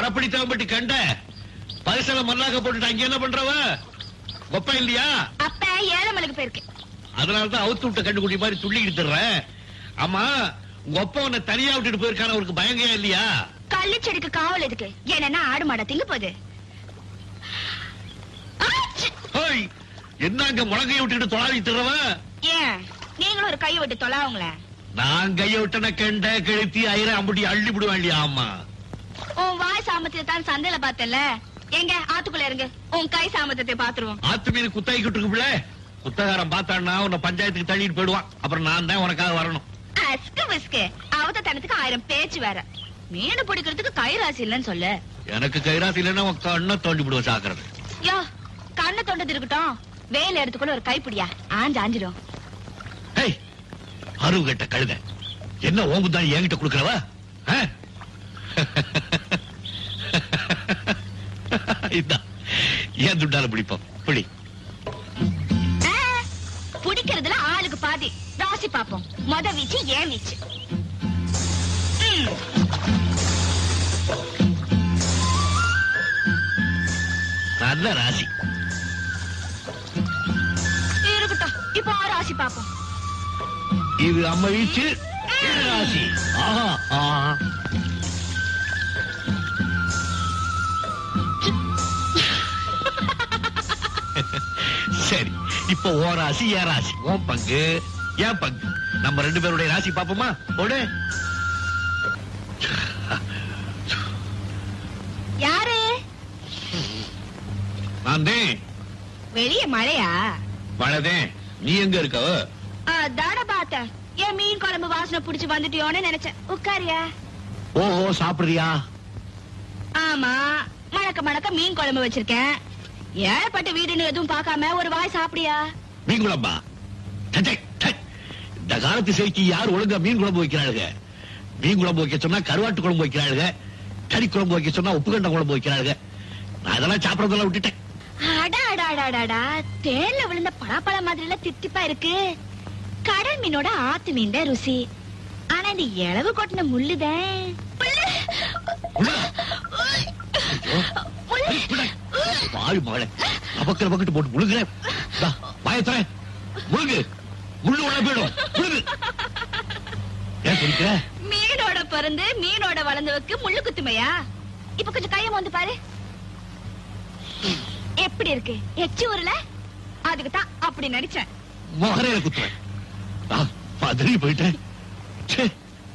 மரப்படி தேவப்பட்டி கண்ட பரிசல மல்லாக்க போட்டுட்டு அங்க என்ன பண்றவ ஒப்ப இல்லையா அப்ப ஏழமலைக்கு போயிருக்கு அதனாலதான் அவுத்து விட்ட கண்டுக்குட்டி மாதிரி துள்ளிக்கிட்டு தர்றேன் ஆமா உங்க ஒப்ப உன்னை தனியா விட்டுட்டு போயிருக்கான அவருக்கு பயங்கயா இல்லையா கள்ளு செடிக்கு காவல் எதுக்கு ஏன்னா ஆடு மாட திங்க போகுது ஆச்சு! ஹோய் என்ன அங்க முழங்கைய விட்டுட்டு தொலாவி தர்றவன் ஏன் நீங்களும் ஒரு கையை விட்டு தொலாவுங்களே நான் கைய விட்டன கண்ட கழுத்தி ஐயர அம்புட்டி அள்ளி விடுவேன் இல்லையா ஆமா உன் வாய் சாமத்தியத்தை தான் சந்தையில பார்த்தல எங்க ஆத்துக்குள்ள இருங்க உன் கை சாமத்தியத்தை பாத்துருவோம் ஆத்து மீன் குத்தாய்க்கிட்டு இருக்குல்ல குத்தகாரன் பார்த்தான்னா உன்னை பஞ்சாயத்துக்கு தள்ளிட்டு போயிடுவான் அப்புறம் நான் தான் உனக்காக வரணும் அஸ்கு விஸ்கு அவத தனத்துக்கு ஆயிரம் பேச்சு வேற மீன் பிடிக்கிறதுக்கு கை ராசி இல்லைன்னு சொல்லு எனக்கு கைராசி இல்லைன்னா உன் கண்ணை தோண்டி விடுவேன் சாக்குறது யோ கண்ணை தொண்டது இருக்கட்டும் வேலை எடுத்துக்குள்ள ஒரு கைப்பிடியா ஆஞ்சு ஆஞ்சிடும் ஹேய் அருவு கட்ட கழுத என்ன ஓங்குதான் என்கிட்ட கொடுக்கறவ ஆ? இதான் ஏன் துண்டால பிடிப்போம் பிடி ஆ, பிடிக்கிறதுல ஆளுக்கு பாதி ராசி பாப்போம் மொத வீச்சு ஏன் வீச்சு ம். நல்ல ராசி இருக்கட்டும் இப்போ ராசி பாப்போம் இது அம்மா வீச்சு இது ராசி ஆஹா ஆஹா சரி இப்போ ஓ ராசி ஏன் ராசி உன் பங்கு ஏன் பங்கு நம்ம ரெண்டு பேருடைய ராசி பாப்போமா போடு யாரு நான் தான் வெளிய மழையா மழைதே நீ எங்க இருக்க தாட பார்த்தேன் ஏன் மீன் குழம்பு வாசனை புடிச்சு வந்துட்டியோன்னு நினைச்சேன் உட்காரியா ஓஹோ சாப்பிடுறியா ஆமா மணக்க மணக்க மீன் குழம்பு வச்சிருக்கேன் ஏழப்பட்ட வீடுன்னு எதுவும் பார்க்காம ஒரு வாய் சாப்பிடியா மீன் குழம்பா டே, டே. இந்த காலத்து செய்திக்கு யார் ஒழுங்கா மீன் குழம்பு வைக்கிறாளுங்க மீன் குழம்பு வைக்க சொன்னா கருவாட்டு குழம்பு வைக்கிறாளுங்க கறி குழம்பு வைக்க சொன்னா உப்புக்கண்ட குழம்பு வைக்கிறாளுங்க நான் அதெல்லாம் சாப்பிடறதெல்லாம் விட்டுட்டேன் அடா அடா அடா அடாடா தேன்ல விழுந்த பலாப்பழ மாதிரி எல்லாம் தித்திப்பா இருக்கு கடல் மீனோட ஆத்து மீன் தான் ருசி ஆனா இந்த இளவு கொட்டின முள்ளுதான் முள்ளு. உள்ள. முள்ளு. ஐய், விட. வாய் மகளே நமக்கு நமக்கிட்டு போட்டு முழுங்குறேன் இந்தா, வாயத்தரேன் முழுங்கு முள்ளு உள்ள போயிடும் முழுங்கு ஏன் குடிக்கிற மீனோட பிறந்து மீனோட வளர்ந்தவக்கு முள்ளு குத்துமையா இப்ப கொஞ்சம் கைய வந்து பாரு எப்படி இருக்கு எச்சி ஊர்ல அதுக்கு தான் அப்படி நடிச்சேன் மகரையில குத்துறேன் ஆ, பதறி போயிட்டேன் ச்சே.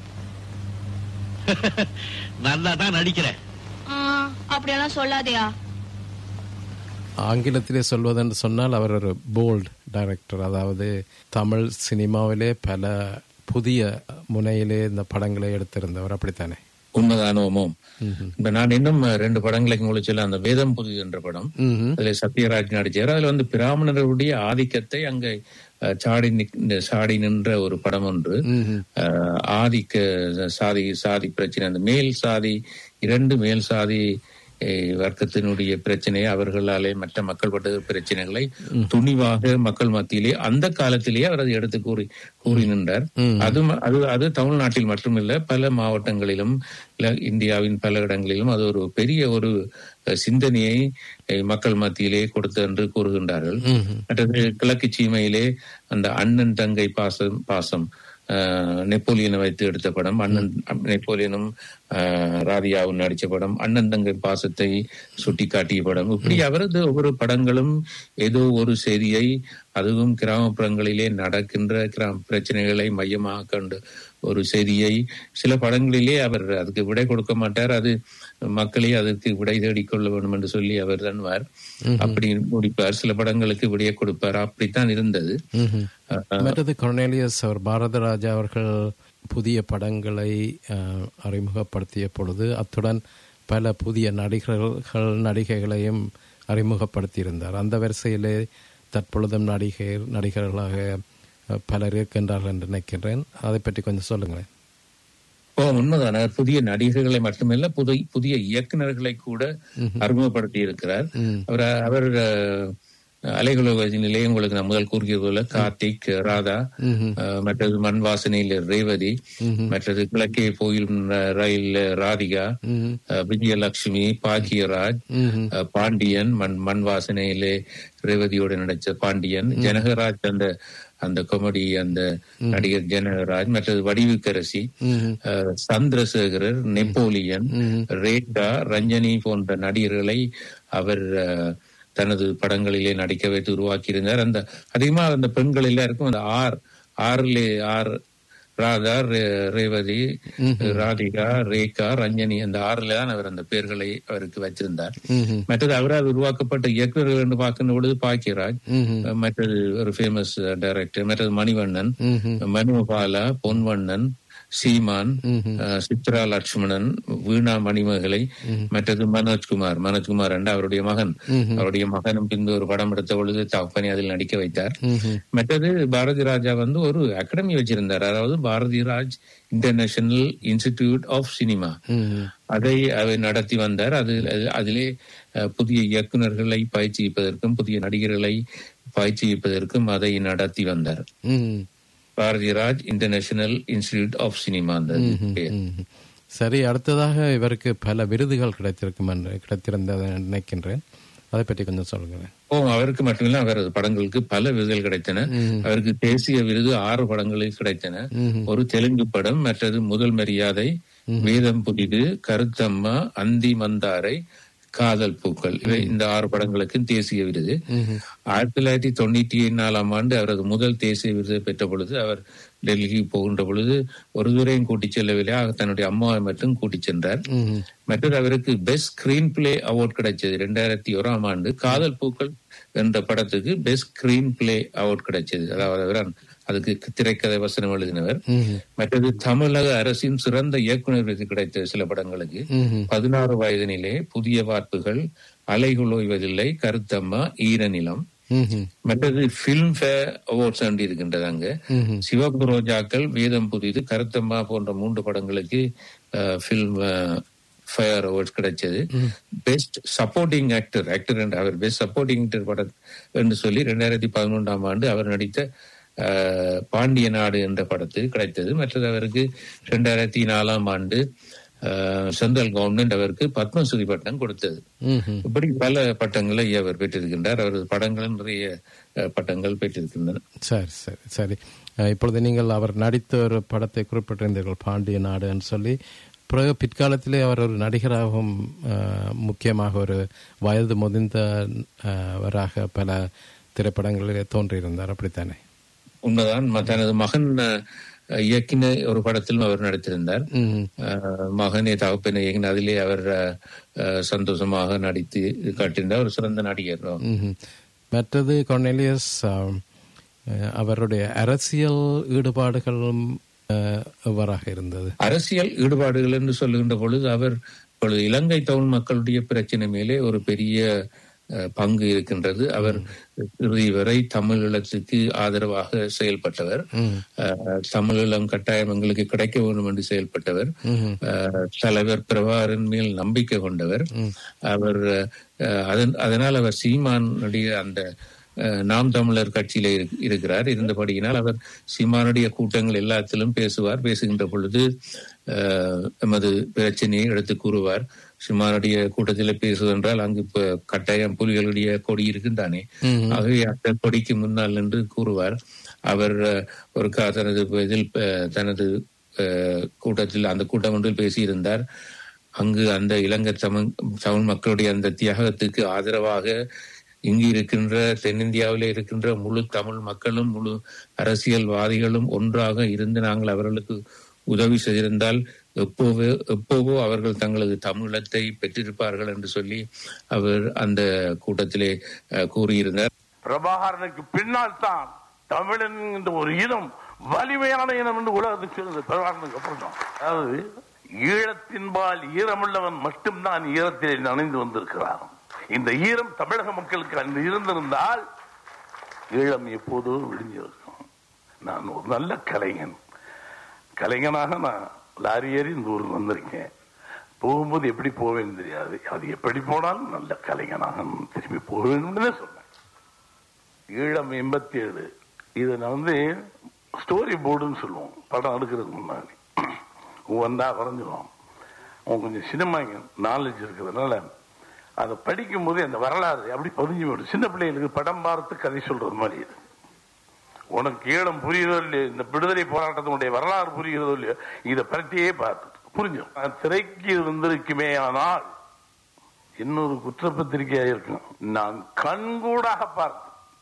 நல்லா தான் நடிக்கிறேன் அப்படியெல்லாம் சொல்லாதயா ஆங்கிலத்திலே சொல்வதென்று சொன்னால் அவர் ஒரு போல்ட் டைரக்டர் அதாவது தமிழ் சினிமாவிலே பல புதிய முனையிலே இந்த படங்களை எடுத்திருந்தவர் அப்படித்தானே உண்மைதானோமோ இப்ப நான் இன்னும் ரெண்டு படங்களுக்கு முடிச்சல அந்த வேதம் புது என்ற படம் ம்ஹும். அதுல சத்யராஜ் நடிச்சார் அதுல வந்து பிராமணருடைய ஆதிக்கத்தை அங்க அஹ், சாடி நிக்- சாடி நின்ற ஒரு படம் ஒன்று ம்ஹும். அஹ், ஆதிக்க சாதி சாதி பிரச்சனை அந்த மேல் சாதி இரண்டு மேல் சாதி அஹ், வர்க்கத்தினுடைய பிரச்சனை அவர்களாலே மற்ற மக்கள் பட்ட பிரச்சனைகளை துணிவாக மக்கள் மத்தியிலே அந்த காலத்திலேயே அவர் அதை எடுத்து கூறி கூறி நின்றார் அது ம- அது அது தமிழ்நாட்டில் மட்டுமில்ல பல மாவட்டங்களிலும் இல்ல இந்தியாவின் பல இடங்களிலும் அது ஒரு பெரிய ஒரு அஹ், சிந்தனையை அஹ், மக்கள் மத்தியிலே கொடுத்து என்று கூறுகின்றார்கள் மற்றது கிழக்கு சீமையிலே அந்த அண்ணன் தங்கை பாசம் பாசம் அஹ், நெப்போலியனை வைத்து எடுத்த படம் அண்ணன் நெப்போலியனும் அஹ், ராதியாவும் நடிச்ச படம் அண்ணன் தங்கை பாசத்தை சுட்டிக்காட்டிய படம் இப்படி அவரது ஒவ்வொரு படங்களும் ஏதோ ஒரு செய்தியை அதுவும் கிராமப்புறங்களிலே நடக்கின்ற கிராம பிரச்சனைகளை மையமாக கொண்டு ஒரு செய்தியை சில படங்களிலே அவர் அதுக்கு விடை கொடுக்க மாட்டார் அது மக்களே அதற்கு விடை தேடிக்கொள்ள வேண்டும் என்று சொல்லி அவர் தன்வார் அப்படி முடிப்பார் சில படங்களுக்கு விடைய கொடுப்பார் அப்படித்தான் இருந்தது ம்ஹும். மற்றது கொர்னேலியஸ் அவர் பாரதராஜா அவர்கள் புதிய படங்களை அஹ், அறிமுகப்படுத்திய பொழுது அத்துடன் பல புதிய நடிகர்கள் நடிகைகளையும் அறிமுகப்படுத்தியிருந்தார் அந்த வரிசையிலே தற்பொழுதும் நடிகை நடிகர்களாக அஹ், பலர் இருக்கின்றார்கள் என்று நினைக்கின்றேன் அதை பற்றி கொஞ்சம் சொல்லுங்களேன் ஓ உண்மைதான புதிய நடிகர்களை மட்டுமல்ல புதிய புதிய இயக்குனர்களை கூட அறிமுகப்படுத்தி இருக்கிறார் அவர் அவர் அஹ், அலைகுலகத்திலே உங்களுக்கு நான் முதல் கூறியது போல கார்த்திக் ராதா அஹ், மற்றது மண் வாசனையில் ரேவதி மற்றது கிழக்கே கோயில் ரயில் ராதிகா அஹ், விஜயலட்சுமி பாக்கியராஜ் அஹ், பாண்டியன் மண் மண் வாசனையிலே ரேவதியோடு நடிச்ச பாண்டியன் ஜனகராஜ் அந்த அந்த காமெடி அந்த நடிகர் ஜனகராஜ் மற்றது வடிவுக்கரசி அஹ், சந்திரசேகரர் நெப்போலியன் ரேகா ரஞ்சனி போன்ற நடிகர்களை அவர் அஹ், தனது படங்களிலே நடிக்க வைத்து உருவாக்கியிருந்தார் அந்த அதிகமா அந்த பெண்கள் எல்லாருக்கும் அந்த ஆர் ஆறுலே ஆர் ராதா ரே- ரேவதி ராதிகா ரேகா ரஞ்சனி அந்த ஆறுல தான் அவர் அந்த பெயர்களை அவருக்கு வச்சிருந்தார் மற்றது அவரால் உருவாக்கப்பட்ட இயக்குநர்கள் என்று பார்க்கின்ற பொழுது பாக்கியராஜ் மற்றது ஒரு ஃபேமஸ் டைரக்டர் மற்றது மணிவண்ணன் மனுபாலா பொன்வண்ணன் சீமான் அஹ், சித்ரா லட்சுமணன் வீணா மணிமகளை மற்றது மனோஜ்குமார் மனோஜ்குமார் என்ற அவருடைய மகன் அவருடைய மகனும் பின்பு ஒரு படம் எடுத்த பொழுது தகப்பனை அதில் நடிக்க வைத்தார் மற்றது பாரதி ராஜா வந்து ஒரு அகாடமி வச்சிருந்தார் அதாவது Bharathi Raj international institute of cinema அதை அவர் நடத்தி வந்தார் அது அது- அதிலே அஹ், புதிய இயக்குனர்களை பயிற்சிப்பதற்கும் புதிய நடிகர்களை பயிற்சிப்பதற்கும் அதை நடத்தி வந்தார் Bharathi Raj international institute of cinema அந்த பெயர். சரி அடுத்ததாக இவருக்கு பல விருதுகள் கிடைத்திருக்கும் என்று கிடைத்திருந்ததை நினைக்கின்றேன் அதை பற்றி கொஞ்சம் சொல்லுங்களேன் ஓ அவருக்கு மட்டுமில்ல அவரது படங்களுக்கு பல விருதுகள் கிடைத்தன அவருக்கு தேசிய விருது ஆறு படங்களில் கிடைத்தன ஒரு தெலுங்கு படம் மற்றது முதல் மரியாதை வேதம் புதிது கருத்தம்மா அந்தி மந்தாரை காதல் பூக்கள் இவை இந்த ஆறு படங்களுக்கு தேசிய விருது ஆயிரத்தி தொள்ளாயிரத்தி தொண்ணூத்தி நாலாம் ஆண்டு அவரது முதல் தேசிய விருதை பெற்ற பொழுது அவர் டெல்லிக்கு போகின்ற பொழுது ஒரு துறையும் கூட்டிச் செல்லவில்லை ஆக தன்னுடைய அம்மாவை மட்டும் கூட்டிச் சென்றார் மற்றது அவருக்கு பெஸ்ட் ஸ்கிரீன் பிளே அவார்ட் கிடைச்சது இரண்டாயிரத்தி ஓராம் ஆண்டு காதல் பூக்கள் என்ற படத்துக்கு பெஸ்ட் ஸ்கிரீன் பிளே அவார்ட் கிடைச்சது அதாவது அவர் அதுக்கு திரைக்கதை வசனம் எழுதினவர் மற்றது தமிழக அரசின் சிறந்த இயக்குனர் விருது கிடைத்த சில படங்களுக்கு பதினாறு வயதினிலே புதிய வார்ப்புகள் அலைகள் ஓய்வதில்லை கருத்தம்மா ஈரநிலம் மற்றது பிலிம் ஃபேர் அவார்ட்ஸ் அண்டி இருக்கின்றது அங்க சிவப்பு ரோஜாக்கள் வேதம் புதிது கருத்தம்மா போன்ற மூன்று படங்களுக்கு பிலிம் ஃபயர் அவார்ட்ஸ் கிடைச்சது பெஸ்ட் சப்போர்ட்டிங் ஆக்டர் ஆக்டர் என்று அவர் பெஸ்ட் சப்போர்ட்டிங் ஆக்டர் படம் என்று சொல்லி ரெண்டாயிரத்தி பதினொன்றாம் ஆண்டு அவர் நடித்த அஹ், பாண்டிய நாடு என்ற படத்துக்கு கிடைத்தது மற்றது அவருக்கு ரெண்டாயிரத்தி நாலாம் ஆண்டு அஹ், சென்ட்ரல் கவர்மெண்ட் அவருக்கு பத்மஸ்ரீ பட்டம் கொடுத்தது இப்படி பல பட்டங்களை அவர் பெற்றிருக்கின்றார் அவரது படங்களும் நிறைய அஹ், பட்டங்கள் பெற்றிருக்கின்றன சரி சரி சரி அஹ், இப்பொழுது நீங்கள் அவர் நடித்த ஒரு படத்தை குறிப்பிட்டிருந்தீர்கள் பாண்டிய நாடுன்னு சொல்லி பிறகு பிற்காலத்திலே அவர் ஒரு நடிகராகவும் அஹ், முக்கியமாக ஒரு வயது முதிர்ந்த அஹ், வராக பல திரைப்படங்களிலே தோன்றியிருந்தார் அப்படித்தானே உண்மைதான் ம- தனது மகன் அஹ், இயக்கின ஒரு படத்திலும் அவர் நடித்திருந்தார் ம்ஹும். அஹ், மகனே தகப்பனை இயக்கின அதிலே அவர் அஹ், அஹ், சந்தோஷமாக நடித்து காட்டியிருந்தார் ஒரு சிறந்த நடிகர் ம்ஹும். மற்றது கொர்னேலியஸ் ஆம், அஹ், அவருடைய அரசியல் ஈடுபாடுகளும் அஹ், எவ்வாறாக இருந்தது அரசியல் ஈடுபாடுகள் என்று சொல்லுகின்ற பொழுது அவர் இப்பொழுது இலங்கை தமிழ் மக்களுடைய பிரச்சனை மேலே ஒரு பெரிய அஹ், பங்கு இருக்கின்றது அவர் இறுதி வரை தமிழீழத்துக்கு ஆதரவாக செயல்பட்டவர் அஹ், தமிழீழம் கட்டாயம் எங்களுக்கு கிடைக்க வேண்டும் என்று செயல்பட்டவர் அஹ், தலைவர் பிரபாகரன் மேல் நம்பிக்கை கொண்டவர் அவர் அஹ், அதன் அதனால் அவர் சீமானுடைய அந்த அஹ், நாம் தமிழர் கட்சியில இரு- இருக்கிறார் இருந்தபடியினால் அவர் சீமானுடைய கூட்டங்கள் எல்லாத்திலும் பேசுவார் பேசுகின்ற பொழுது அஹ், எமது பிரச்சனையை எடுத்து கூறுவார் சீமானுடைய கூட்டத்தில் பேசுவதென்றால் அங்கு இப்ப கட்டாயம் புலிகளுடைய கொடி இருக்குந்தானே ஆகவே அந்த கொடிக்கு முன்னால் நின்று கூறுவார் அவர் அஹ், ஒரு கா- தனது இதில் அஹ், தனது அஹ், கூட்டத்தில் அந்த கூட்டம் ஒன்றில் பேசியிருந்தார் அங்கு அந்த இலங்கை தமிழ் தமிழ் மக்களுடைய அந்த தியாகத்துக்கு ஆதரவாக இங்கு இருக்கின்ற தென்னிந்தியாவிலே இருக்கின்ற முழு தமிழ் மக்களும் முழு அரசியல்வாதிகளும் ஒன்றாக இருந்து நாங்கள் அவர்களுக்கு உதவி செய்திருந்தால் எப்போவோ எப்போவோ அவர்கள் தங்களது தமிழத்தை பெற்றிருப்பார்கள் என்று சொல்லி அவர் அந்த கூட்டத்திலே அஹ், கூறியிருந்தார் பிரபாகரனுக்கு பின்னால் தான் தமிழன் என்ற ஒரு இனம் வலிமையான இனம் என்று உலகத்துக்கு சொல்லுது பிரபாகரனுக்கு அப்புறம் தான் அதாவது ஈழத்தின்பால் ஈரமுள்ளவன் மட்டும்தான் ஈரத்திலே நனைந்து வந்திருக்கிறான் இந்த ஈரம் தமிழக மக்களுக்கு அன்று இருந்திருந்தால் ஈழம் எப்போதோ விடிஞ்சிருக்கும் நான் ஒரு நல்ல கலைஞன் கலைஞனாக நான் லாரி ஏறி இந்த ஊருக்கு வந்திருக்கேன் போகும்போது எப்படி போவேன்னு தெரியாது அது எப்படி போனாலும் நல்ல கலைஞனாக நான் திரும்பி போக வேண்டும்னு சொன்னேன் ஈழம் எண்பத்தி ஏழு இது நான் வந்து ஸ்டோரி போர்டுன்னு சொல்லுவோம் படம் எடுக்கிறதுக்கு முன்னாடி வந்தா குறைஞ்சிரும் அவன் கொஞ்சம் சினிமா நாலேஜ் இருக்கிறதுனால அதை படிக்கும் போது அந்த வரலாறு அப்படி பதிஞ்சு போயிடும் சின்ன பிள்ளைகளுக்கு படம் பார்த்து கதை சொல்றது மாதிரி இது உனக்கு ஈழம் புரியுதோ இல்லையோ இந்த விடுதலை போராட்டத்தினுடைய வரலாறு புரிகிறதோ இல்லையோ இதை பற்றியே பார்த்து புரிஞ்சும் அது திரைக்கு வந்திருக்குமே ஆனால் இன்னொரு குற்றப்பத்திரிகையா இருக்கும் நான் கண்கூடாக பார்த்து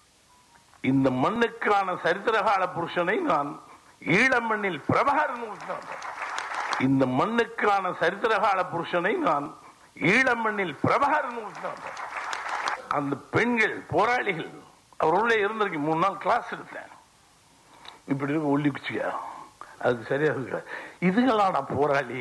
இந்த மண்ணுக்கான சரித்திரகால புருஷனை நான் ஈழமண்ணில் பிரபாகரன் கொடுத்தேன். இந்த மண்ணுக்கான சரித்திரகால புருஷனை நான் ஈழமண்ணில் பிரபாகரன் கொடுத்தேன். அந்த பெண்கள் போராளிகள் அவர் உள்ளே இருந்திருக்கு மூணு நாள் கிளாஸ் எடுத்தேன் இப்படி இருக்க ஒல்லி குச்சியா அதுக்கு சரியா இருக்க இதுகளான போராளி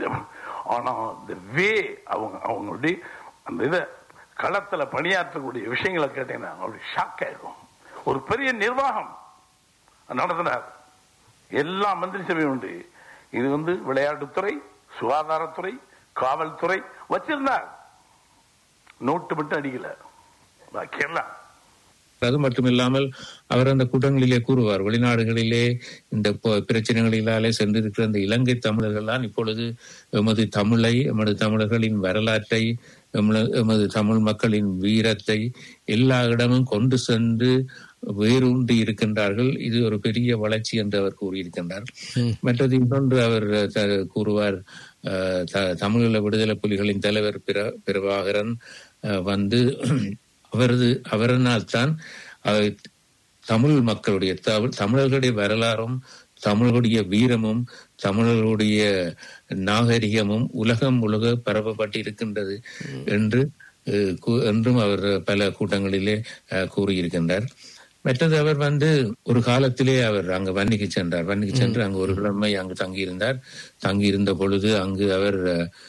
ஆனா இந்த வே அவங்க அவங்களுடைய அந்த இதை களத்துல பணியாற்றக்கூடிய விஷயங்களை கேட்டீங்கன்னா அவங்களுக்கு ஷாக் ஆயிடும் ஒரு பெரிய நிர்வாகம் நடத்தினார் எல்லா மந்திரி சபையும் உண்டு இது வந்து விளையாட்டுத்துறை சுகாதாரத்துறை காவல்துறை வச்சிருந்தார் நோட்டு மட்டும் அடிக்கல பாக்கியெல்லாம் அது மட்டும் இல்லாமல் அவர் அந்த கூட்டங்களிலே கூறுவார் வெளிநாடுகளிலே இந்த ப- பிரச்சனைகளினாலே சென்றிருக்கிற அந்த இலங்கை தமிழர்கள்லாம் இப்பொழுது எமது தமிழை எமது தமிழர்களின் வரலாற்றை எமது- எமது தமிழ் மக்களின் வீரத்தை எல்லா இடமும் கொண்டு சென்று வேரூன்றி இருக்கின்றார்கள் இது ஒரு பெரிய வளர்ச்சி என்று அவர் கூறியிருக்கின்றார் மற்றது இன்னொன்று அவர் த- கூறுவார் அஹ், த- தமிழீழ விடுதலை புலிகளின் தலைவர் பிர பிரபாகரன் அஹ், வந்து அவரது அவரனால் தான் அஹ், தமிழ் மக்களுடைய தமிழ் தமிழர்களுடைய வரலாறும் தமிழர்களுடைய வீரமும் தமிழர்களுடைய நாகரிகமும் உலகம் முழுக பரப்பப்பட்டிருக்கின்றது என்று அஹ், கூ- என்றும் அவர் பல கூட்டங்களிலே அஹ், கூறியிருக்கின்றார் மற்றது அவர் வந்து ஒரு காலத்திலே அவர் அங்கு வன்னிக்கு சென்றார் வன்னிக்கு சென்று அங்கு ஒரு கிழமை அங்கு தங்கியிருந்தார் தங்கியிருந்த பொழுது அங்கு அவர்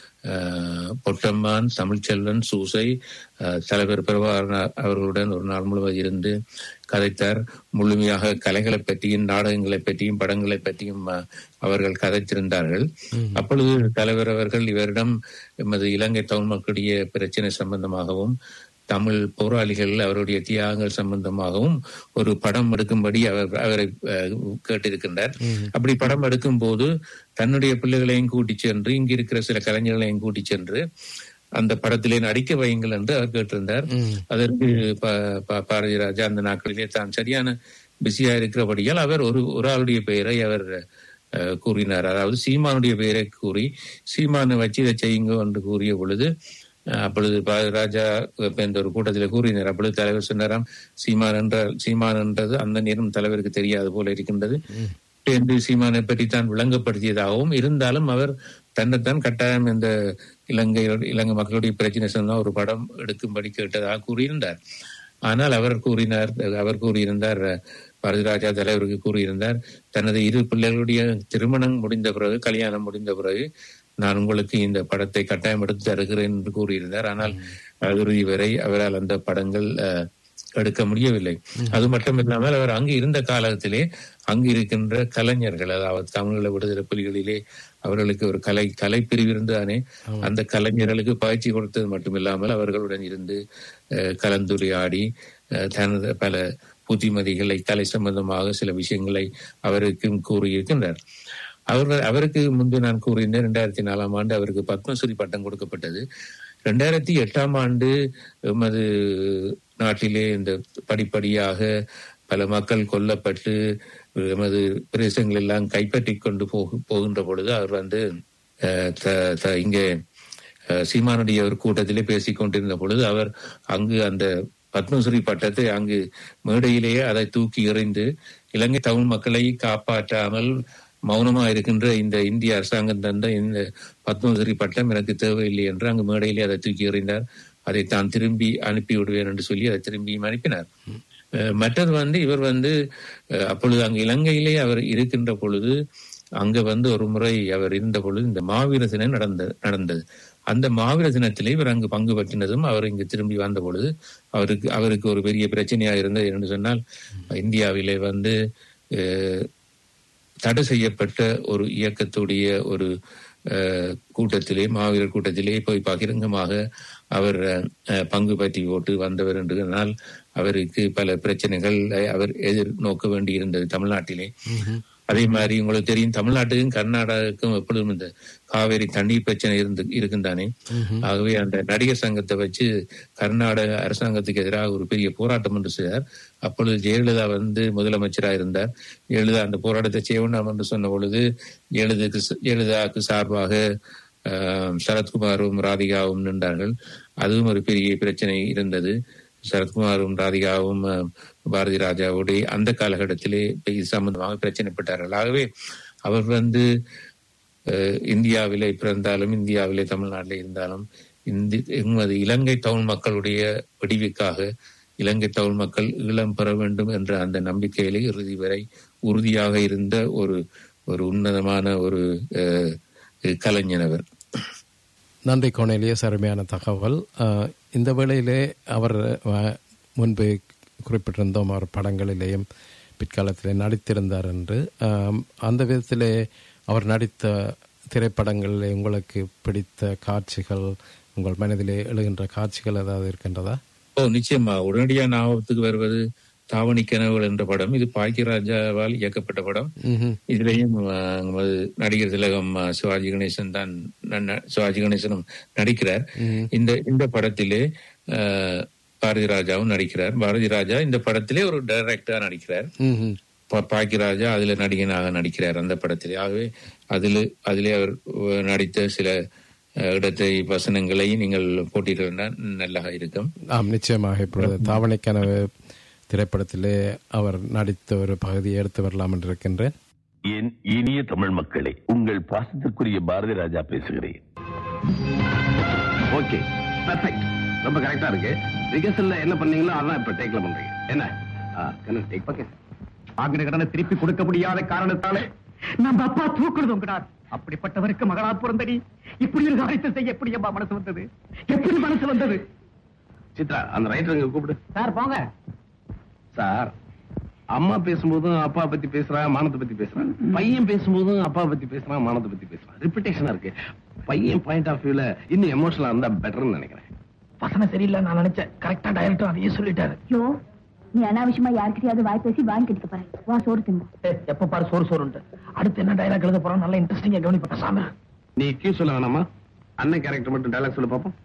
அஹ், பொட்டம்மான் தமிழ்ச்செல்வன் சூசை அஹ், தலைவர் பிரபாகரன் அவர்களுடன் ஒரு நாள் முழுவதும் இருந்து கதைத்தார் முழுமையாக கலைகளை பற்றியும் நாடகங்களை பற்றியும் படங்களை பற்றியும் அஹ், அவர்கள் கதைத்திருந்தார்கள் அப்பொழுது தலைவர் அவர்கள் இவரிடம் எமது இலங்கை தமிழ் மக்களுடைய பிரச்சனை சம்பந்தமாகவும் தமிழ் போராளிகள் அவருடைய தியாகங்கள் சம்பந்தமாகவும் ஒரு படம் எடுக்கும்படி அவர் அவரை அஹ், கேட்டிருக்கின்றார் அப்படி படம் எடுக்கும் போது தன்னுடைய பிள்ளைகளையும் கூட்டிச் சென்று இங்கு இருக்கிற சில கலைஞர்களையும் கூட்டிச் சென்று அந்த படத்திலே நடிக்க வையுங்கள் என்று அவர் கேட்டிருந்தார் அதற்கு ப- ப- பாரதி ராஜா அந்த நாட்களிலே தான் சரியான பிஸியா இருக்கிறபடியால் அவர் ஒரு ஒரு ஆளுடைய பெயரை அவர் அஹ், கூறினார் அதாவது சீமானுடைய பெயரை கூறி சீமானை வச்சு இதை செய்யுங்க என்று கூறிய பொழுது அஹ், அப்பொழுது பாரதி ராஜா இப்ப இந்த ஒரு கூட்டத்தில் கூறினார் அப்பொழுது தலைவர் சொன்னாராம் சீமான் என்றால் சீமான் என்றது அந்த நேரம் தலைவருக்கு தெரியாது போல இருக்கின்றது என்று சீமானை பற்றி தான் விளங்கப்படுத்தியதாகவும் இருந்தாலும் அவர் தன்னைத்தான் கட்டாயம் இந்த இலங்கை இலங்கை மக்களுடைய பிரச்சனை சொன்னா ஒரு படம் எடுக்கும்படி கேட்டதாக கூறியிருந்தார் ஆனால் அவர் கூறினார் அவர் கூறியிருந்தார் பாரதிராஜா தலைவருக்கு கூறியிருந்தார் தனது இரு பிள்ளைகளுடைய திருமணம் முடிந்த பிறகு கல்யாணம் முடிந்த பிறகு நான் உங்களுக்கு இந்த படத்தை கட்டாயம் எடுத்து தருகிறேன் என்று கூறியிருந்தார் ஆனால் இறுதி வரை அவரால் அந்த படங்கள் அஹ், எடுக்க முடியவில்லை அது மட்டும் இல்லாமல் அவர் அங்கு இருந்த காலத்திலே அங்கு இருக்கின்ற கலைஞர்கள் அதாவது தமிழீழ விடுதலை புலிகளிலே அவர்களுக்கு ஒரு கலை கலைப்பிரிவு இருந்ததானே அந்த கலைஞர்களுக்கு பயிற்சி கொடுத்தது மட்டுமில்லாமல் அவர்களுடன் இருந்து அஹ், கலந்துரையாடி அஹ், தனது பல புத்திமதிகளை கலை சம்பந்தமாக சில விஷயங்களை அவருக்கும் கூறியிருக்கின்றார் அவர் அவருக்கு முன்பு நான் கூறியிருந்தேன் ரெண்டாயிரத்தி நாலாம் ஆண்டு அவருக்கு பத்மஸ்ரீ பட்டம் கொடுக்கப்பட்டது ரெண்டாயிரத்தி எட்டாம் ஆண்டு எமது நாட்டிலே இந்த படிப்படியாக பல மக்கள் கொல்லப்பட்டு எமது பிரதேசங்கள் எல்லாம் கைப்பற்றி கொண்டு போகு போகின்ற பொழுது அவர் வந்து அஹ், த- த- இங்கே அஹ், சீமானுடைய ஒரு கூட்டத்திலே பேசிக் கொண்டிருந்த பொழுது அவர் அங்கு அந்த பத்மஸ்ரீ பட்டத்தை அங்கு மேடையிலேயே அதை தூக்கி எறிந்து இலங்கை தமிழ் மக்களை காப்பாற்றாமல் மௌனமா இருக்கின்ற இந்த இந்திய அரசாங்கம் தந்த இந்த பத்மஸ்ரீ பட்டம் எனக்கு தேவையில்லை என்று அங்கு மேடையிலே அதை தூக்கி எறிந்தார் அதை தான் திரும்பி அனுப்பி விடுவேன் என்று சொல்லி அதை திரும்பியும் அனுப்பினார் அஹ் மற்றது வந்து இவர் வந்து அஹ் அப்பொழுது அங்கு இலங்கையிலே அவர் இருக்கின்ற பொழுது அங்க வந்து ஒரு முறை அவர் இருந்த பொழுது இந்த மாவீர தினம் நடந்த நடந்தது அந்த மாவீர தினத்திலே இவர் அங்கு பங்கு பற்றினதும் அவர் இங்கு திரும்பி வந்த பொழுது அவருக்கு அவருக்கு ஒரு பெரிய பிரச்சனையா இருந்தது என்று சொன்னால் இந்தியாவிலே வந்து அஹ், தடை செய்யப்பட்ட ஒரு இயக்கத்துடைய ஒரு அஹ், கூட்டத்திலே மாவீரர் கூட்டத்திலே போய் பகிரங்கமாக அவர் அஹ், பங்கு பற்றி போட்டு வந்தவர் என்றால் அவருக்கு பல பிரச்சனைகளை அவர் எதிர்நோக்க வேண்டியிருந்தது தமிழ்நாட்டிலே அதே மாதிரி உங்களுக்கு தெரியும் தமிழ்நாட்டுக்கும் கர்நாடகாவுக்கும் எப்பொழுதும் இந்த காவேரி தண்ணீர் பிரச்சனை இருந்து இருக்குந்தானே ஆகவே அந்த நடிகர் சங்கத்தை வச்சு கர்நாடக அரசாங்கத்துக்கு எதிராக ஒரு பெரிய போராட்டம் ஒன்று செய்தார் அப்பொழுது ஜெயலலிதா வந்து முதலமைச்சராக இருந்தார் ஜெயலலிதா அந்த போராட்டத்தை செய்ய வேண்டாம் என்று சொன்ன பொழுது ஜெயலலிதாக்கு ஜெயலலிதாவுக்கு சார்பாக ஆஹ், சரத்குமாரும் ராதிகாவும் நின்றார்கள் அதுவும் ஒரு பெரிய பிரச்சனை இருந்தது சரத்குமாரும் ராதிகாவும் அஹ், பாரதி ராஜாவுடைய அந்த காலகட்டத்திலே இது சம்பந்தமாக பிரச்சனைப்பட்டார்கள் ஆகவே அவர் வந்து அஹ், இந்தியாவிலே பிறந்தாலும் இந்தியாவிலே தமிழ்நாட்டிலே இருந்தாலும் இந்தி எமது இலங்கை தமிழ் மக்களுடைய விடிவுக்காக இலங்கை தமிழ் மக்கள் ஈழம் பெற வேண்டும் என்ற அந்த நம்பிக்கையிலே இறுதி வரை உறுதியாக இருந்த ஒரு ஒரு உன்னதமான ஒரு அஹ், கலைஞன் அவர் நன்றி கோனேலியஸ் அருமையான தகவல் அஹ், இந்த வேளையிலே அவர் அஹ், முன்பு குறிப்பிட்டிருந்தோம் அவர் படங்களிலேயும் பிற்காலத்திலே நடித்திருந்தார் என்று அஹ், அந்த விதத்திலே அவர் நடித்த திரைப்படங்களிலே உங்களுக்கு பிடித்த காட்சிகள் உங்கள் மனதிலே எழுகின்ற காட்சிகள் ஏதாவது இருக்கின்றதா ஓ நிச்சயமா உடனடியா ஞாபகத்துக்கு வருவது தாவணி கனவுகள் என்ற படம் இது பாக்கியராஜாவால் இயக்கப்பட்ட படம் ம்ஹும். இதுலயும் அஹ், நமது நடிகர் திலகம் அஹ், சிவாஜி கணேசன் தான் ந- ந- சிவாஜி கணேசனும் நடிக்கிறார் இந்த இந்த படத்திலே அஹ், பாரதி ராஜாவும் நடிக்கிறார் பாரதி ராஜா இந்த படத்திலே ஒரு டைரக்டரா நடிக்கிறார் ம்ஹும். பா- பாக்கியராஜா அதுல நடிகனாக நடிக்கிறார் அந்த படத்திலே ஆகவே அதில் அதிலே அவர் அஹ், நடித்த சில அஹ், இடத்தை வசனங்களை நீங்கள் போட்டிருந்தால் நல்லா இருக்கும் ஆம் நிச்சயமாக இப்பொழுது தாவணை கனவு திரைப்படத்திலே அவர் நடித்த ஒரு பகுதியை எடுத்து வரலாம் என்று இருக்கின்றேன் என் இனிய தமிழ் மக்களே உங்கள் பாசத்திற்குரிய பாரதி ராஜா பேசுகிறேன் ஓகே பர்ஃபெக்ட் ரொம்ப கரெக்டா இருக்கு ரிகர்சல்ல என்ன பண்ணீங்களோ அதான் இப்ப டேக்ல பண்றீங்க என்ன ஆ, என்ன டேக் பாக்க வாங்கின கடனை திருப்பி கொடுக்க முடியாத காரணத்தாலே நம்ம அப்பா தூக்குறது உங்கடார் அப்படிப்பட்டவருக்கு மகளா பிறந்தடி இப்படி ஒரு காரியத்தை செய்ய எப்படி அம்மா மனசு வந்தது எப்படி மனசு வந்தது சித்ரா அந்த ரைட்டர் கூப்பிடு சார் போங்க சார் அம்மா பேசும்போதும் அப்பா பத்தி பேசுறான் மானத்தை பத்தி பேசுறான் பையன் பேசும்போதும் அப்பா பத்தி பேசுறான் மானத்தை பத்தி பேசுறான் ரிப்பிட்டேஷனா இருக்கு பையன் பாயிண்ட் ஆஃப் வியூல இன்னும் எமோஷனலா இருந்தா பெட்டர்னு நினைக்கிறேன் வசனம் சரியில்லை நான் நினைச்சேன் கரெக்டா டைரக்டர் அதையே சொல்லிட்டாரு யோ நீ அனாவசியமா யார்கிட்டயாவது வாய் பேசி வாங்கி கட்டிக்க போறேன் வா சோறு தின்னு ஏய், எப்ப பாரு சோறு சோறுன்ட்டு அடுத்து என்ன டைலாக் எழுத போறோம் நல்லா இன்ட்ரெஸ்டிங்கா கவனிப்பட்ட சாமி நீ கியூ சொல்ல வேணாமா அண்ணன் கேரக்டர் மட்டும் டைலாக் சொல்ல பாப்போம்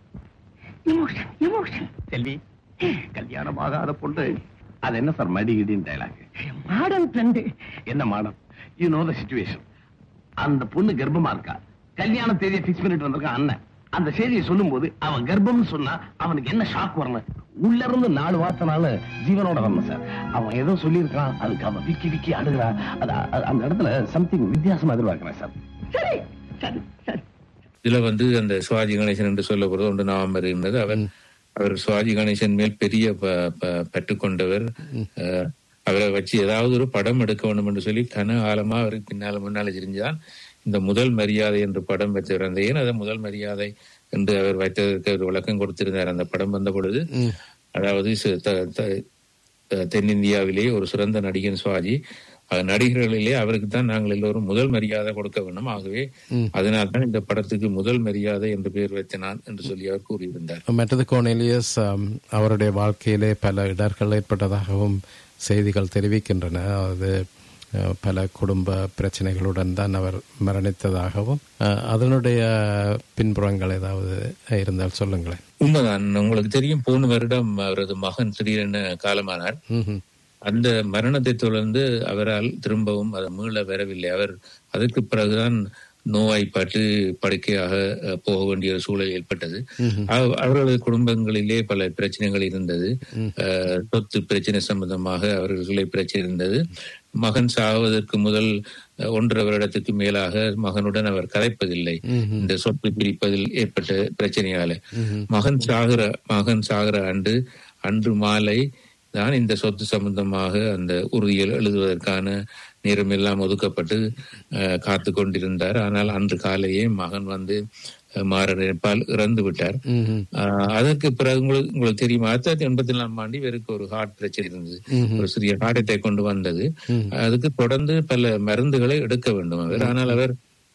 எமோஷன் எமோஷன் செல்வி கல்யாணம் ஆகாத பொண்ணு அது என்ன சார் மடி இடின்னு டைலாக் மாடர்ன் ட்ரெண்ட் என்ன மாடம் யூ நோ த சிச்சுவேஷன் அந்த பொண்ணு கர்ப்பமா இருக்கா கல்யாண தேதியை பிக்ஸ் பண்ணிட்டு வந்திருக்கான் அண்ணன் அந்த செய்தியை சொல்லும்போது அவன் கர்ப்பம்னு சொன்னா அவனுக்கு என்ன ஷாக் வரணும் உள்ள இருந்து நாலு வார்த்தைனால ஜீவனோட வரணும் சார் அவன் ஏதோ சொல்லியிருக்கான் அதுக்கு அவன் விக்கி விக்கி அழுகிறா அது அது- அந்த இடத்துல சம்திங் வித்தியாசமா எதிர்பார்க்கிறேன் சார் சரி சரி சரி இதுல வந்து அந்த சிவாஜி கணேசன் என்று சொல்லப்படுவது ஒன்று நவம்பர் இருந்தது அவர் அவர் சிவாஜி கணேசன் மேல் பெரிய ப- ப- பற்று கொண்டவர் அஹ், அவரை வச்சு ஏதாவது ஒரு படம் எடுக்க வேண்டும் என்று சொல்லி கன காலமா அவருக்கு பின்னால முன்னால தெரிஞ்சுதான் இந்த முதல் மரியாதை என்று படம் வைத்தவர் அந்த ஏன் அதை முதல் மரியாதை என்று அவர் வைத்ததற்கு ஒரு விளக்கம் கொடுத்திருந்தார் அந்த படம் வந்த பொழுது அதாவது சு- த- த- த- தென்னிந்தியாவிலே ஒரு சிறந்த நடிகன் சிவாஜி அஹ், நடிகர்களிலே அவருக்கு தான் நாங்கள் எல்லோரும் முதல் மரியாதை கொடுக்க வேண்டும் ஆகவே அதனால் தான் இந்த படத்துக்கு முதல் மரியாதை என்று பெயர் வைத்தனான் என்று சொல்லி அவர் கூறியிருந்தார் மற்றது கோனேலியஸ் ஆம், அவருடைய வாழ்க்கையிலே பல இடர்கள் ஏற்பட்டதாகவும் செய்திகள் தெரிவிக்கின்றன அது அஹ், பல குடும்ப பிரச்சனைகளுடன் தான் அவர் மரணித்ததாகவும் அஹ், அதனுடைய பின்புறங்கள் ஏதாவது இருந்தால் சொல்லுங்களேன் உண்மைதான் உங்களுக்கு தெரியும் போன வருடம் அவரது மகன் திடீரென காலமானார் ம்ஹும். அந்த மரணத்தை தொடர்ந்து அவரால் திரும்பவும் அதை மீள வரவில்லை அவர் அதற்கு பிறகுதான் நோய்வாய்ப்பட்டு படுக்கையாக அஹ், போக வேண்டிய ஒரு சூழல் ஏற்பட்டது அவ- அவர்களது குடும்பங்களிலே பல பிரச்சனைகள் இருந்தது அஹ், சொத்து பிரச்சனை சம்பந்தமாக அவர்களுக்குள்ளே பிரச்சனை இருந்தது மகன் சாவதற்கு முதல் அஹ், ஒன்றரை வருடத்துக்கு மேலாக மகனுடன் அவர் கதைப்பதில்லை இந்த சொத்து பிரிப்பதில் ஏற்பட்ட பிரச்சனையால மகன் சாகிற மகன் சாகிற ஆண்டு அன்று மாலை தான் இந்த சொத்து சம்பந்தமாக அந்த உறுதியில் எழுதுவதற்கான நேரம் எல்லாம் ஒதுக்கப்பட்டு அஹ், காத்து கொண்டிருந்தார் ஆனால் அன்று காலையே மகன் வந்து அஹ், மாரடைப்பால் இறந்து விட்டார் அஹ், அதற்கு பிறகு உங்களுக்கு உங்களுக்கு தெரியுமா ஆயிரத்தி தொள்ளாயிரத்தி எண்பத்தி நாலாம் ஆண்டு இவருக்கு ஒரு ஹார்ட் பிரச்சனை இருந்தது ஒரு சிறிய ஹார்ட் அட்டாக் கொண்டு வந்தது அதுக்கு தொடர்ந்து பல மருந்துகளை எடுக்க வேண்டும் அவர் ஆனால் அவர்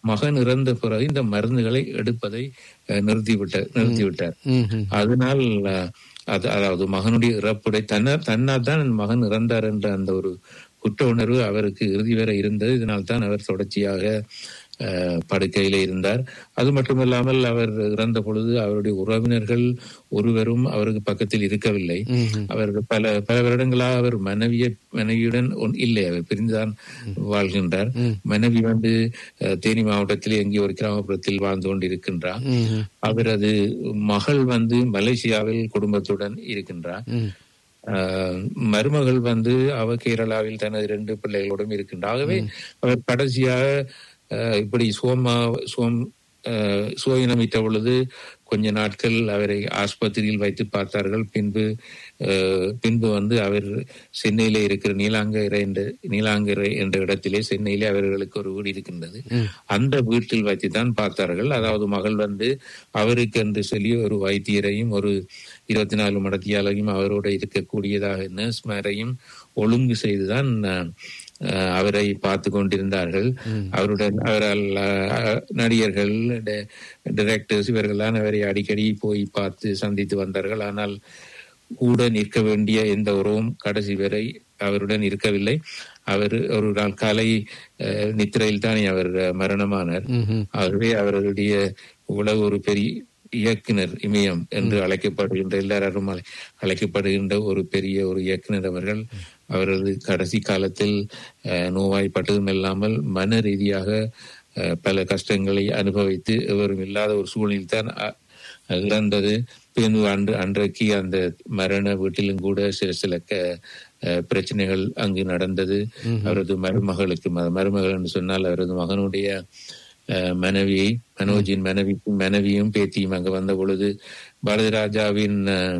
மகன் இறந்த பிறகு இந்த மருந்துகளை எடுப்பதை அஹ், நிறுத்திவிட்ட நிறுத்திவிட்டார் ம்ஹும். அதனால் அஹ், அது அதாவது மகனுடைய இறப்புடை தன்ன தன்னால் தான் என் மகன் இறந்தார் என்ற அந்த ஒரு குற்ற உணர்வு அவருக்கு இறுதி வரை இருந்தது இதனால் தான் அவர் தொடர்ச்சியாக அஹ், படுக்கையிலே இருந்தார் அது மட்டுமல்லாமல் அவர் இறந்த பொழுது அவருடைய உறவினர்கள் ஒருவரும் அவருக்கு பக்கத்தில் இருக்கவில்லை அவர் பல பல வருடங்களாக அவர் மனைவிய மனைவியுடன் ஒன்- இல்லை அவர் பிரிந்துதான் வாழ்கின்றார் மனைவி வந்து அஹ், தேனி மாவட்டத்தில் எங்கே ஒரு கிராமப்புறத்தில் வாழ்ந்து கொண்டிருக்கின்றார் ம்ஹும். அவரது மகள் வந்து மலேசியாவில் குடும்பத்துடன் இருக்கின்றார் ம். ஆஹ் மருமகள் வந்து அவ கேரளாவில் தனது இரண்டு பிள்ளைகளோடும் இருக்கின்றார் ஆகவே அவர் கடைசியாக ஆஹ் இப்படி சோமா சோம் ஆஹ் சுயநமித்த பொழுது கொஞ்ச நாட்கள் அவரை ஆஸ்பத்திரியில் வைத்து பார்த்தார்கள் பின்பு ஆஹ் பின்பு வந்து அவர் சென்னையிலே இருக்கிற நீலாங்கரை என்ற நீலாங்கரை என்ற இடத்திலே சென்னையிலே அவர்களுக்கு ஒரு வீடு இருக்கின்றது அந்த வீட்டில் வைத்து தான் பார்த்தார்கள் அதாவது மகள் வந்து அவருக்கு என்று சொல்லி ஒரு வைத்தியரையும் ஒரு இருபத்தி நாலு மடத்தியாலையும் அவரோட இருக்கக்கூடியதாக நர்ஸ்மாரையும் ஒழுங்கு செய்துதான் அஹ், அஹ், அவரை பார்த்து கொண்டிருந்தார்கள் அவருடன் அவரால் அஹ், நடிகர்கள் டைரக்டர்ஸ் இவர்கள்லாம் அவரை அடிக்கடி போய் பார்த்து சந்தித்து வந்தார்கள் ஆனால் கூட நிற்க வேண்டிய எந்த உறவும் கடைசி வரை அவருடன் இருக்கவில்லை அவர் ஒரு நாள் காலை அஹ், நித்திரையில் தான் அவர் அஹ், மரணமானார் ம்ஹும். ஆகவே அவர்களுடைய உலக ஒரு பெரிய இயக்குனர் இமயம் என்று அழைக்கப்படுகின்ற எல்லாரும் அழை- அழைக்கப்படுகின்ற ஒரு பெரிய ஒரு இயக்குனர் அவர்கள் அவரது கடைசி காலத்தில் அஹ், நோய்வாய்ப்பட்டதும் இல்லாமல் மன ரீதியாக அஹ், பல கஷ்டங்களை அனுபவித்து எவரும் இல்லாத ஒரு சூழ்நிலை தான் இறந்தது பின்பு அன்று அன்றைக்கு அந்த மரண வீட்டிலும் கூட சில சில க- அஹ், பிரச்சனைகள் அங்கு நடந்தது அவரது மருமகளுக்கு ம- மருமகள் என்று சொன்னால் அவரது மகனுடைய அஹ், மனைவியை மனோஜின் மனைவி மனைவியும் பேத்தியும் அங்கு வந்த பொழுது பாரதி ராஜாவின் அஹ்,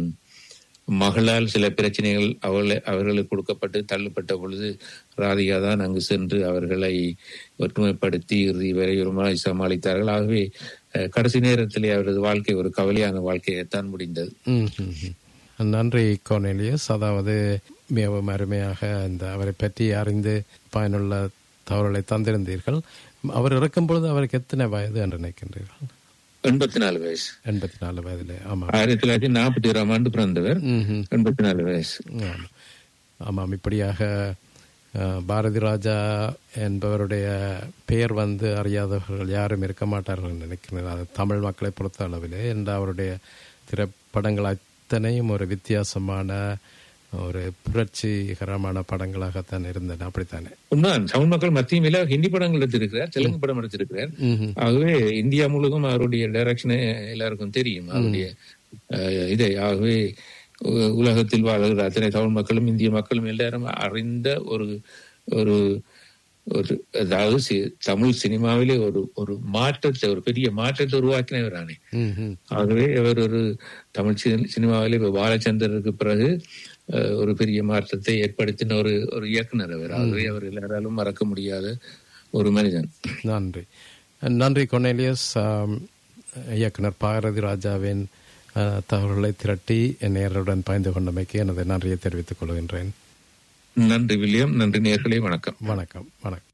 மகளால் சில பிரச்சனைகள் அவளை அவர்களுக்கு கொடுக்கப்பட்டு தள்ளப்பட்ட பொழுது ராதிகா தான் அங்கு சென்று அவர்களை ஒற்றுமைப்படுத்தி இறுதி வரை ஒரு மாதிரி சமாளித்தார்கள் ஆகவே அஹ், கடைசி நேரத்திலே அவரது வாழ்க்கை ஒரு கவலையான வாழ்க்கையைத்தான் முடிந்தது ம், ம், ம். நன்றி கோனேலியஸ் அதாவது மிகவும் அருமையாக இந்த அவரை பற்றி அறிந்து பயனுள்ள தகவல்களை தந்திருந்தீர்கள் அவர் இறக்கும் பொழுது அவருக்கு எத்தனை வயது என்று நினைக்கின்றீர்கள் எண்பத்தி நாலு வயசு எண்பத்தி நாலு வயதிலே ஆமாம் ஆயிரத்தி தொள்ளாயிரத்தி நாற்பத்தி ஓராம் ஆண்டு பிறந்தவர் ம்ஹும். எண்பத்தி நாலு வயசு ஆமாம். ஆமாம் இப்படியாக அஹ், பாரதி ராஜா என்பவருடைய பெயர் வந்து அறியாதவர்கள் யாரும் இருக்க மாட்டார்கள் என்று நினைக்கிறேன் அது தமிழ் மக்களை பொறுத்த அளவிலே என்ற அவருடைய திரைப்படங்கள் அத்தனையும் ஒரு வித்தியாசமான ஒரு புரட்சிகரமான படங்களாகத்தான் இருந்தன அப்படித்தானே உண்மைதான் தமிழ் மக்கள் மத்தியில ஹிந்தி படங்கள் எடுத்திருக்கிறார் தெலுங்கு படம் எடுத்திருக்கிறார் ம்ஹும். ஆகவே இந்தியா முழுவதும் அவருடைய டைரக்ஷனே எல்லாருக்கும் தெரியும் அவருடைய அஹ், இதை ஆகவே உ- உலகத்தில் வாழ்கிற அத்தனை தமிழ் மக்களும் இந்திய மக்களும் எல்லாரும் அறிந்த ஒரு ஒரு ஒரு அதாவது சி- தமிழ் சினிமாவிலே ஒரு ஒரு மாற்றத்தை ஒரு பெரிய மாற்றத்தை உருவாக்கினவரானே ம்ஹும். ஆகவே அவர் ஒரு தமிழ் சி- சினிமாவிலே இப்ப பாலச்சந்தருக்கு பிறகு அஹ், ஒரு பெரிய மாற்றத்தை ஏற்படுத்தின ஒரு ஒரு இயக்குனர் அவர் ஆகவே அவர் எல்லாராலும் மறக்க முடியாத ஒரு மனிதன் நன்றி நன்றி கொனேலியஸ் ஆம், இயக்குனர் பாரதி ராஜாவின் அஹ், தகவல்களை திரட்டி என் நேருடன் பயந்து கொண்டமைக்கு எனது நன்றியை தெரிவித்துக் கொள்கின்றேன் நன்றி வில்லியம் நன்றி நேர்களே வணக்கம் வணக்கம் வணக்கம்